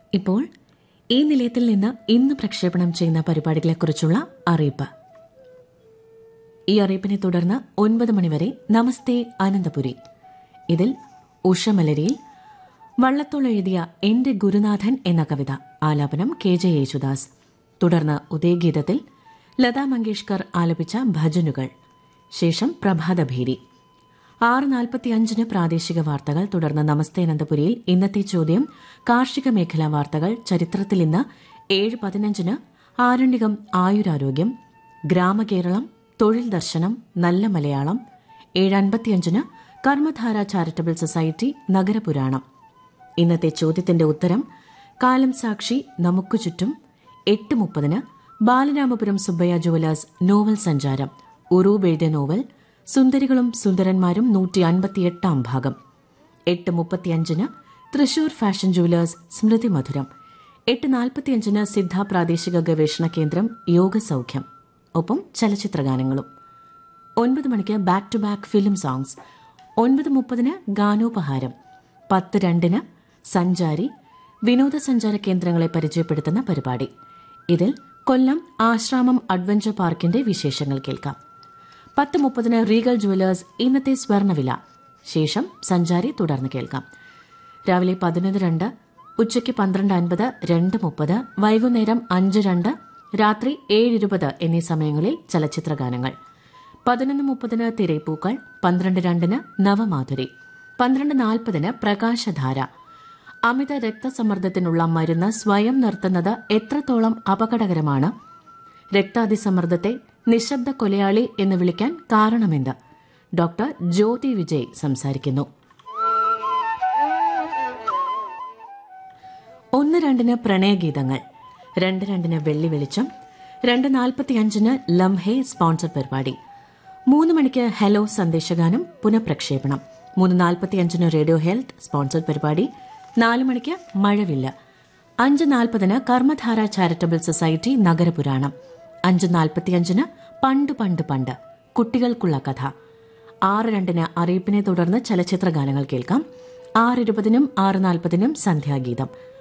ഇപ്പോൾ ഈ നിലയത്തിൽ നിന്ന് ഇന്ന് പ്രക്ഷേപണം ചെയ്യുന്ന പരിപാടികളെക്കുറിച്ചുള്ള അറിയിപ്പ് ഈ അറിയിപ്പിനെ തുടർന്ന് ഒൻപത് മണിവരെ നമസ്തേ അനന്തപുരി ഇതിൽ ഉഷമലരിയിൽ വള്ളത്തോൾ എഴുതിയ എന്റെ ഗുരുനാഥൻ എന്ന കവിത ആലാപനം കെ ജെ യേശുദാസ് തുടർന്ന് ഉദയഗീതത്തിൽ ലതാ മങ്കേഷ്കർ ആലപിച്ച ഭജനുകൾ ശേഷം പ്രഭാതഭേരി ആറ് നാൽപ്പത്തിയഞ്ചിന് പ്രാദേശിക വാർത്തകൾ തുടർന്ന് നമസ്തേ അനന്തപുരിയിൽ ഇന്നത്തെ ചോദ്യം കാർഷിക മേഖലാ വാർത്തകൾ ചരിത്രത്തിൽ ഇന്ന് ഏഴ് പതിനഞ്ചിന് ആരണ്യകം ആയുരാരോഗ്യം ഗ്രാമകേരളം തൊഴിൽ ദർശനം നല്ല മലയാളം ഏഴ് അൻപത്തിയഞ്ചിന് കർമ്മധാര ചാരിറ്റബിൾ സൊസൈറ്റി നഗരപുരാണം ഇന്നത്തെ ചോദ്യത്തിന്റെ ഉത്തരം കാലം സാക്ഷി നമുക്കു ചുറ്റും എട്ട് മുപ്പതിന് ബാലരാമപുരം സുബ്ബയ്യ ജുവലേഴ്സ് നോവൽ സഞ്ചാരം ഉറൂബ് എഴുതിയ നോവൽ സുന്ദരികളും സുന്ദരന്മാരും നൂറ്റി അൻപത്തിയെട്ടാം ഭാഗം എട്ട് മുപ്പത്തിയഞ്ചിന് തൃശൂർ ഫാഷൻ ജുവലേഴ്സ് സ്മൃതി മധുരം എട്ട് നാൽപ്പത്തിയഞ്ചിന് സിദ്ധ പ്രാദേശിക ഗവേഷണ കേന്ദ്രം യോഗസൌഖ്യം ഒപ്പം ചലച്ചിത്രഗാനങ്ങളും ഒൻപത് മണിക്ക് back to back film songs ഒൻപത് മുപ്പതിന് ഗാനോപഹാരം പത്ത് രണ്ടിന് സഞ്ചാരി വിനോദസഞ്ചാര കേന്ദ്രങ്ങളെ പരിചയപ്പെടുത്തുന്ന പരിപാടി ഇതിൽ കൊല്ലം ആശ്രാമം അഡ്വഞ്ചർ പാർക്കിന്റെ വിശേഷങ്ങൾ കേൾക്കാം പത്ത് മുപ്പതിന് റീഗൽ ജുവലേഴ്സ് ഇന്നത്തെ സ്വർണവില ശേഷം സഞ്ചാരി തുടർന്ന് കേൾക്കാം രാവിലെ പതിനൊന്ന് രണ്ട് ഉച്ചയ്ക്ക് പന്ത്രണ്ട് അൻപത് രണ്ട് മുപ്പത് വൈകുന്നേരം അഞ്ച് രണ്ട് രാത്രി ഏഴ് ഇരുപത് എന്നീ സമയങ്ങളിൽ ചലച്ചിത്ര ഗാനങ്ങൾ പതിനൊന്ന് മുപ്പതിന് തിരൈപ്പൂക്കൾ പന്ത്രണ്ട് രണ്ടിന് നവമാധുരി പന്ത്രണ്ട് നാൽപ്പതിന് പ്രകാശധാര അമിത രക്തസമ്മർദ്ദത്തിനുള്ള മരുന്ന് സ്വയം നിർത്തുന്നത് എത്രത്തോളം അപകടകരമാണ് രക്താതിസമ്മർദ്ദത്തെ നിശബ്ദ കൊലയാളി എന്ന് വിളിക്കാൻ കാരണമെന്ത് ഡോക്ടർ ജ്യോതി വിജയ് സംസാരിക്കുന്നു ഒന്ന് രണ്ടിന് പ്രണയഗീതങ്ങൾ രണ്ട് രണ്ടിന് വെള്ളി വെളിച്ചം രണ്ട് നാൽപ്പത്തിയഞ്ചിന് ലംഹെ സ്പോൺസർ പരിപാടി മൂന്ന് മണിക്ക് ഹലോ സന്ദേശഗാനം പുനഃപ്രക്ഷേപണം മൂന്ന് നാൽപ്പത്തിയഞ്ചിന് റേഡിയോ ഹെൽത്ത് സ്പോൺസർ പരിപാടി നാല് മണിക്ക് മഴവില്ല അഞ്ച് നാൽപ്പതിന് കർമ്മധാര ചാരിറ്റബിൾ സൊസൈറ്റി നഗരപുരാണം അഞ്ച് നാൽപ്പത്തിയഞ്ചിന് പണ്ട് പണ്ട് പണ്ട് കുട്ടികൾക്കുള്ള കഥ ആറ് രണ്ടിന് അറിയിപ്പിനെ തുടർന്ന് ചലച്ചിത്ര ഗാനങ്ങൾ കേൾക്കാം ആറ് ഇരുപതിനും ആറ് നാൽപ്പതിനും സന്ധ്യാഗീതം